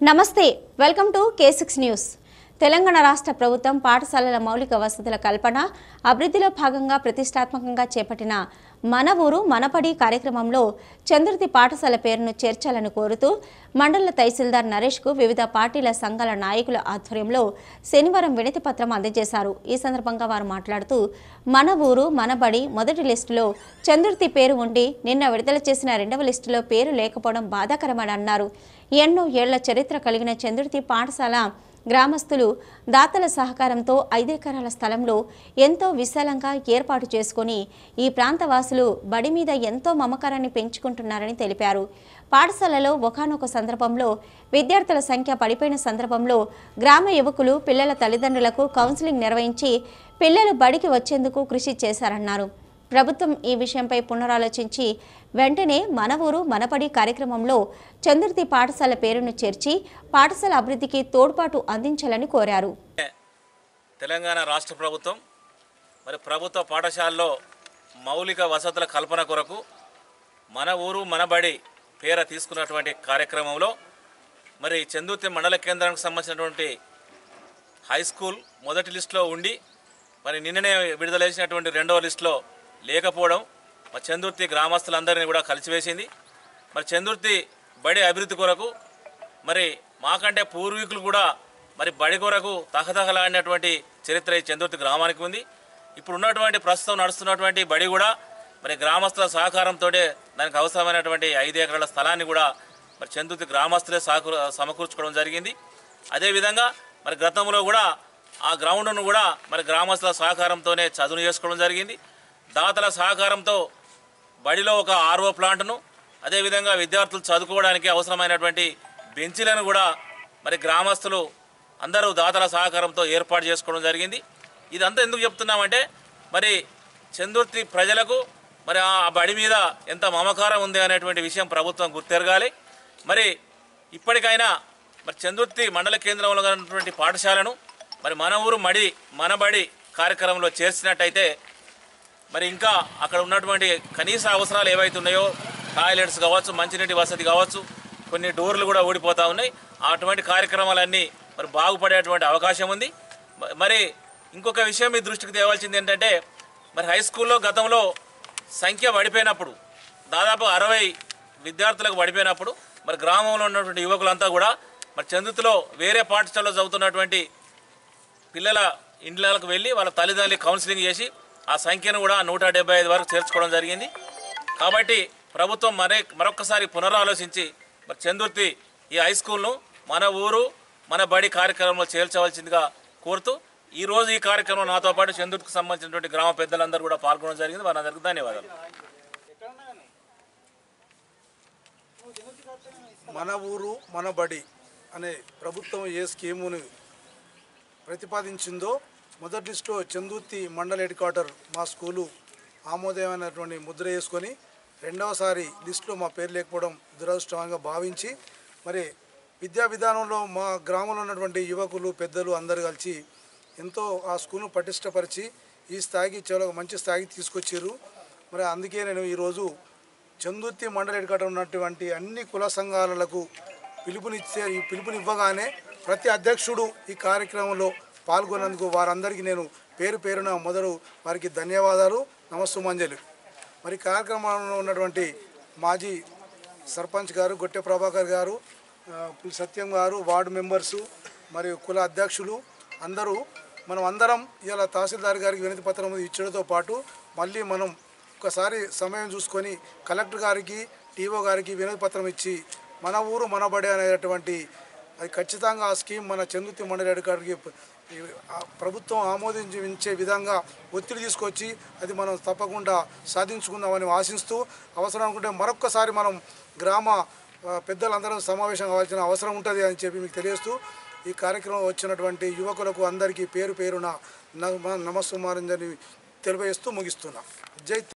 నమస్తే welcome to K six news Telangana రాష్ట్ర ప్రభుత్వం పాఠశాలల మౌలిక వసతుల కల్పన అభివృద్ధిలో భాగంగా ప్రతిష్టాత్మకంగా చేపట్టిన మన ఊరు మనపడి కార్యక్రమంలో చంద్రుతి పాఠశాల పేరును చేర్చాలని కోరుతూ మండల తహసీల్దార్ నరేష్కు వివిధ పార్టీల సంఘాల నాయకుల ఆధ్వర్యంలో శనివారం వినతి పత్రం అందజేశారు ఈ సందర్భంగా వారు మాట్లాడుతూ మన ఊరు మనబడి మొదటి లిస్టులో చంద్రుతి పేరు ఉండి నిన్న విడుదల చేసిన రెండవ లిస్టులో పేరు లేకపోవడం బాధాకరమని అన్నారు ఎన్నో ఏళ్ల చరిత్ర కలిగిన చంద్రుతి పాఠశాల గ్రామస్తులు దాతల సహకారంతో ఐదెకరాల స్థలంలో ఎంతో విశాలంగా ఏర్పాటు చేసుకొని ఈ ప్రాంతవాసులు బడి మీద ఎంతో మమకారాన్ని పెంచుకుంటున్నారని తెలిపారు పాఠశాలలో ఒకనొక సందర్భంలో విద్యార్థుల సంఖ్య పడిపోయిన సందర్భంలో గ్రామ యువకులు పిల్లల తల్లిదండ్రులకు కౌన్సిలింగ్ నిర్వహించి పిల్లలు బడికి వచ్చేందుకు కృషి చేశారన్నారు ప్రభుత్వం ఈ విషయంపై పునరాలోచించి వెంటనే మన ఊరు మనపడి కార్యక్రమంలో చంద్రుతి పాఠశాల పేరును చేర్చి పాఠశాల అభివృద్ధికి తోడ్పాటు అందించాలని కోరారు తెలంగాణ రాష్ట్ర ప్రభుత్వం మరి ప్రభుత్వ పాఠశాలలో మౌలిక వసతుల కల్పన కొరకు మన ఊరు మన బడి పేర తీసుకున్నటువంటి కార్యక్రమంలో మరి చందుర్తి మండల కేంద్రానికి సంబంధించినటువంటి హై స్కూల్ మొదటి లిస్టులో ఉండి మరి నిన్ననే విడుదల చేసినటువంటి రెండవ లిస్టులో లేకపోవడం మరి చందుర్తి గ్రామస్తులందరినీ కూడా కలిసివేసింది మరి చందుర్తి బడి అభివృద్ధి కొరకు మరి మాకంటే పూర్వీకులు కూడా మరి బడి కొరకు తహతహలాడినటువంటి చరిత్ర ఈ చందుర్తి గ్రామానికి ఉంది ఇప్పుడు ఉన్నటువంటి ప్రస్తుతం నడుస్తున్నటువంటి బడి కూడా మరి గ్రామస్తుల సహకారంతో దానికి అవసరమైనటువంటి ఐదు ఎకరాల స్థలాన్ని కూడా మరి చందుర్తి గ్రామస్తులే సహకూ సమకూర్చుకోవడం జరిగింది అదేవిధంగా మరి గతంలో కూడా ఆ గ్రౌండ్ను కూడా మరి గ్రామస్తుల సహకారంతోనే చదును చేసుకోవడం జరిగింది దాతల సహకారంతో బడిలో ఒక ఆర్ఓ ప్లాంట్ను అదేవిధంగా విద్యార్థులు చదువుకోవడానికి అవసరమైనటువంటి బెంచీలను కూడా మరి గ్రామస్తులు అందరూ దాతల సహకారంతో ఏర్పాటు చేసుకోవడం జరిగింది ఇదంతా ఎందుకు చెప్తున్నామంటే మరి చందుర్తి ప్రజలకు మరి ఆ బడి మీద ఎంత మమకారం ఉంది అనేటువంటి విషయం ప్రభుత్వం గుర్తెరగాలి మరి ఇప్పటికైనా మరి చందుర్తి మండల కేంద్రంలో ఉన్నటువంటి పాఠశాలను మరి మన ఊరు మడి మన బడి కార్యక్రమంలో చేర్చినట్టయితే మరి ఇంకా అక్కడ ఉన్నటువంటి కనీస అవసరాలు ఏవైతే ఉన్నాయో టాయిలెట్స్ కావచ్చు మంచినీటి వసతి కావచ్చు కొన్ని డోర్లు కూడా ఊడిపోతూ ఉన్నాయి అటువంటి కార్యక్రమాలన్నీ మరి బాగుపడేటువంటి అవకాశం ఉంది మ- మరి ఇంకొక విషయం మీ దృష్టికి తేవాల్సింది ఏంటంటే మరి హై స్కూల్లో గతంలో సంఖ్య పడిపోయినప్పుడు దాదాపు అరవై విద్యార్థులకు పడిపోయినప్పుడు మరి గ్రామంలో ఉన్నటువంటి యువకులంతా కూడా మరి చందుతులో వేరే పాఠశాలలో చదువుతున్నటువంటి పిల్లల ఇండ్లకు వెళ్ళి వాళ్ళ తల్లిదండ్రులు కౌన్సిలింగ్ చేసి ఆ సంఖ్యను కూడా నూట డెబ్బై ఐదు వరకు చేర్చుకోవడం జరిగింది కాబట్టి ప్రభుత్వం మరే మరొకసారి పునరాలోచించి మరి చందుర్తి ఈ హై స్కూల్ను మన ఊరు మన బడి కార్యక్రమంలో చేర్చవలసిందిగా కోరుతూ ఈ రోజు ఈ కార్యక్రమం నాతో పాటు చందుర్తికి సంబంధించినటువంటి గ్రామ పెద్దలందరూ కూడా పాల్గొనడం జరిగింది వారందరికీ ధన్యవాదాలు మన ఊరు మన బడి అనే ప్రభుత్వం ఏ స్కీముని ప్రతిపాదించిందో మొదటి లిస్టులో చందుర్తి మండల హెడ్ క్వార్టర్ మా స్కూలు ఆమోదమైనటువంటి ముద్ర వేసుకొని రెండవసారి లిస్టులో మా పేరు లేకపోవడం దురదృష్టంగా భావించి మరి విద్యా విధానంలో మా గ్రామంలో ఉన్నటువంటి యువకులు పెద్దలు అందరూ కలిసి ఎంతో ఆ స్కూల్ను పటిష్టపరిచి ఈ స్థాయికి చాలా మంచి స్థాయికి తీసుకొచ్చారు మరి అందుకే నేను ఈరోజు చందుర్తి మండల హెడ్క్వార్టర్ ఉన్నటువంటి అన్ని కుల సంఘాలకు పిలుపునిచ్చే ఈ పిలుపునివ్వగానే ప్రతి అధ్యక్షుడు ఈ కార్యక్రమంలో పాల్గొన్నందుకు వారందరికీ నేను పేరు పేరున మొదలు వారికి ధన్యవాదాలు నమస్సుమాంజలి మరి కార్యక్రమంలో ఉన్నటువంటి మాజీ సర్పంచ్ గారు గొట్టె ప్రభాకర్ గారు ఆ, పులి సత్యం గారు వార్డు మెంబర్సు మరియు కుల అధ్యక్షులు అందరూ మనం అందరం ఇలా తహసీల్దార్ గారికి వినతి పత్రం ఇచ్చడంతో పాటు మళ్ళీ మనం ఒకసారి సమయం చూసుకొని కలెక్టర్ గారికి టీఓ గారికి వినతి పత్రం ఇచ్చి మన ఊరు మన బడి అనేటటువంటి అది ఖచ్చితంగా ఆ స్కీమ్ మన చందుర్తి మండలి అధికారికి ప్రభుత్వం ఆమోదించే విధంగా ఒత్తిడి తీసుకొచ్చి అది మనం తప్పకుండా సాధించుకుందామని ఆశిస్తూ అవసరం అనుకుంటే మరొక్కసారి మనం గ్రామ ఆ, పెద్దలందరం సమావేశం కావాల్సిన అవసరం ఉంటుంది అని చెప్పి మీకు తెలియజేస్తూ ఈ కార్యక్రమం వచ్చినటువంటి యువకులకు అందరికీ పేరు పేరున నమస్సుమారిందని తెలియజేస్తూ ముగిస్తున్నా జై